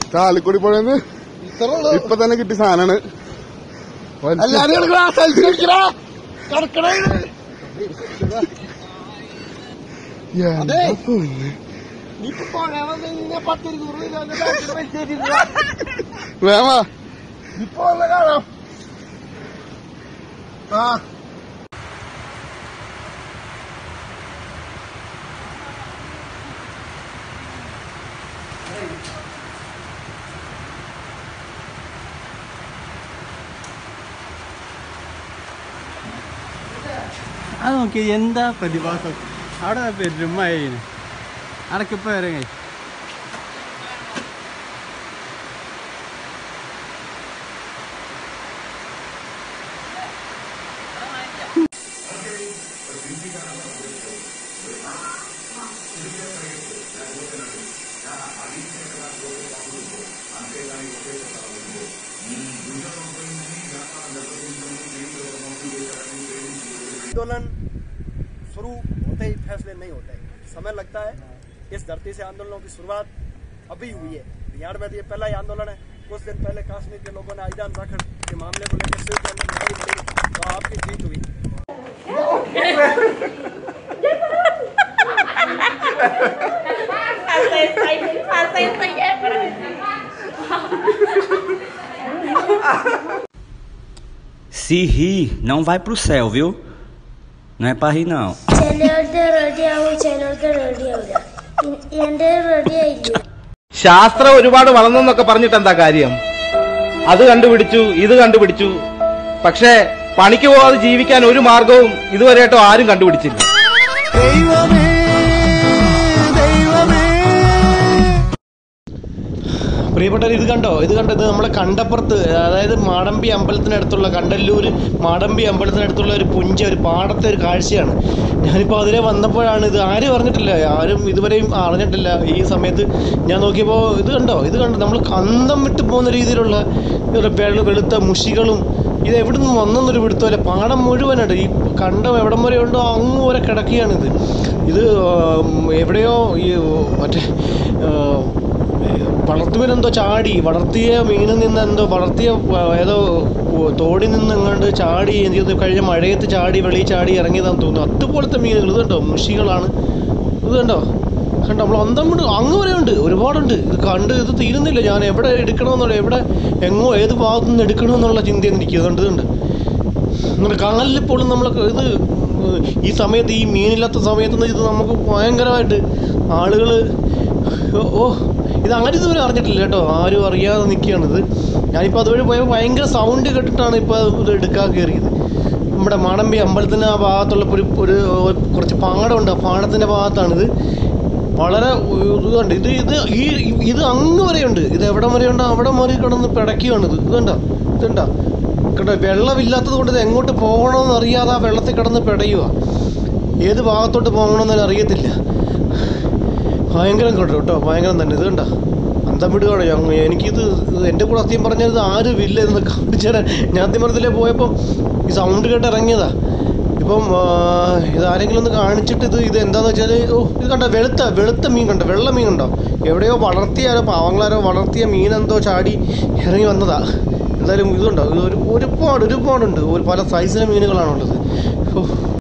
ചാലിക്കുടി പുഴന്ന് ഇത്ര ഉള്ളൂ ഇപ്പൊ തന്നെ കിട്ടിയ സാധനമാണ് വലിച്ച് എല്ലാരും എടുക്കടാ സെൽഫി അടിക്കടാ കടക്കട എന്താ അതെ. പൊന്നെ. നീ ഇപ്പൊ പുഴ വന്ന് കഴിഞ്ഞാ പത്തിരുന്നൂറ് കിലോന്റെ ബാക്കിൽ വലിച്ചേറ്റിരുന്ന വേഗം വാ. ഇപ്പൊ വന്ന് കാണാം ആ അത് നോക്കി എന്താ പ്രതിഭാസം അവിടെ പെരുമഴയാണ് അടക്കിപ്പോ ഇറങ്ങി आंदोलन शुरू होते ही फैसले नहीं होते समय लगता है इस धरती से आंदोलनों की शुरुआत अभी हुई है बिहार में तो ये पहला ही आंदोलन है कुछ दिन पहले कश्मीर के लोगों ने आईदान राखड़ के मामले को लेकर सिर के अंदर लड़ाई लड़ी तो आपकी जीत हुई Se rir, não vai pro céu, viu? Não é pra rir, não. ചിലരുടെ റെഡി ആവും ചിലർക്ക് റെഡി ആവില്ല എന്റെ റെഡി ആയില്ല ശാസ്ത്രം ഒരുപാട് വളർന്നെന്നൊക്കെ പറഞ്ഞിട്ട് എന്താ കാര്യം അത് കണ്ടുപിടിച്ചു ഇത് കണ്ടുപിടിച്ചു പക്ഷേ പണിക്ക് പോവാതെ ജീവിക്കാൻ ഒരു മാർഗവും ഇതുവരെയായിട്ടും ആരും കണ്ടുപിടിച്ചില്ല പ്രിയപ്പെട്ടവർ ഇത് കണ്ടോ ഇത് കണ്ടോ ഇത് നമ്മളെ കണ്ടപ്പുറത്ത് അതായത് മാടമ്പി അമ്പലത്തിനടുത്തുള്ള കണ്ടല്ലൂര് മാടമ്പി അമ്പലത്തിനടുത്തുള്ള ഒരു പുഞ്ച ഒരു പാടത്തെ ഒരു കാഴ്ചയാണ് ഞാനിപ്പോൾ അതിലെ വന്നപ്പോഴാണ് ഇത് ആരും അറിഞ്ഞിട്ടില്ല ആരും ഇതുവരെയും അറിഞ്ഞിട്ടില്ല ഈ സമയത്ത് ഞാൻ നോക്കിയപ്പോൾ ഇത് കണ്ടോ ഇത് കണ്ടോ നമ്മൾ കന്തം വിട്ട് പോകുന്ന രീതിയിലുള്ള ഒരു വെള്ള വെളുത്ത മുഷികളും ഇത് എവിടെ നിന്ന് വന്നെന്നൊരു പിടുത്തമല്ല പാടം മുഴുവനുണ്ട് ഈ കണ്ടം എവിടം വരെ ഉണ്ടോ അങ്ങ് വരെ കിടക്കുകയാണിത് ഇത് ആം, എവിടെയോ ഈ മറ്റേ ആ, വളർത്തുമീനെന്തോ ചാടി വളർത്തിയ മീനിൽ നിന്ന് എന്തോ വളർത്തിയ ആ, ഏതോ ഉ- തോടിൽ നിന്ന് എങ്ങാണ്ട് ചാടി എനിക്ക് തോന്നുന്നു കഴിഞ്ഞ മഴയത്ത് ചാടി വെളിയിൽ ചാടി ഇറങ്ങിയതാണെന്ന് തോന്നുന്നു അതുപോലത്തെ മീനുകൾ ഇത് കണ്ടോ മുഷികളാണ് ഇത് കണ്ടോ കണ്ടോ നമ്മൾ അന്തം വിട്ട് അങ്ങ് വരെ ഉണ്ട് ഒരുപാടുണ്ട് ഇത് കണ്ട് ഇത് തീരുന്നില്ല ഞാൻ എവിടെ എടുക്കണമെന്നുള്ള എവിടെ എങ്ങോ ഏത് ഭാഗത്തു നിന്ന് എടുക്കണമെന്നുള്ള ചിന്തയെന്ന് എനിക്ക് അതുകൊണ്ട് ഇതുണ്ട് അങ്ങനെ കാലിൽ പോലും നമ്മൾ ഇത് ഈ സമയത്ത് ഈ മീനില്ലാത്ത സമയത്ത് ഇത് നമുക്ക് ഭയങ്കരമായിട്ട് ആളുകൾ ഓ ഇത് അങ്ങനെ ഇതുവരെ അറിഞ്ഞിട്ടില്ല കേട്ടോ ആരും അറിയാതെ നിൽക്കുകയാണിത് ഞാനിപ്പോൾ അതുവഴി പോയപ്പോൾ ഭയങ്കര സൗണ്ട് കേട്ടിട്ടാണ് ഇപ്പോൾ ഇത് എടുക്കാൻ കയറിയത് നമ്മുടെ മാടമ്പി അമ്പലത്തിന് ആ ഭാഗത്തുള്ള ഒരു ഒരു കുറച്ച് പാടമുണ്ട് ആ പാടത്തിൻ്റെ ഭാഗത്താണിത് വളരെ ഇത് കണ്ട് ഇത് ഇത് ഈ ഇത് അങ്ങ് വരെയുണ്ട് ഇത് എവിടം വരെയുണ്ടോ അവിടെ വരെ കിടന്ന് പിടയ്ക്കുകയാണിത് ഇത് കണ്ടോ ഇതുണ്ടോ കേട്ടോ വെള്ളമില്ലാത്തത് കൊണ്ട് ഇത് എങ്ങോട്ട് പോകണമെന്ന് അറിയാതെ ആ വെള്ളത്തിൽ കിടന്ന് പിടയുക ഏത് ഭാഗത്തോട്ട് പോകണമെന്ന് അറിയത്തില്ല ഭയങ്കരം കേട്ടോ കേട്ടോ ഭയങ്കരം തന്നെ ഇത് കണ്ട അന്തം വിടുകയാണ് ഞങ്ങ എനിക്കിത് ഇത് എൻ്റെ കൂടെ സത്യം പറഞ്ഞാൽ ഇത് ആരും ഇല്ല എന്ന് കാണിച്ചുതരാൻ ഞാൻ തിമരത്തിലേ പോയപ്പോൾ ഈ സൗണ്ട് കേട്ട് ഇറങ്ങിയതാ ഇപ്പം ആ, ഇത് ആരെങ്കിലും ഒന്ന് കാണിച്ചിട്ട് ഇത് ഇത് എന്താന്ന് വെച്ചാൽ ഓ ഇത് കണ്ട വെളുത്ത വെളുത്ത മീൻ കണ്ടോ വെള്ള മീൻ കണ്ടോ എവിടെയോ വളർത്തിയാരോ പാവങ്ങളാരോ വളർത്തിയ മീനെന്തോ ചാടി ഇറങ്ങി വന്നതാ എന്തായാലും ഇതുണ്ടോ ഇത് ഒരു ഒരുപാട് ഒരുപാടുണ്ട് ഒരു പല സൈസിലെ മീനുകളാണുള്ളത് ഓ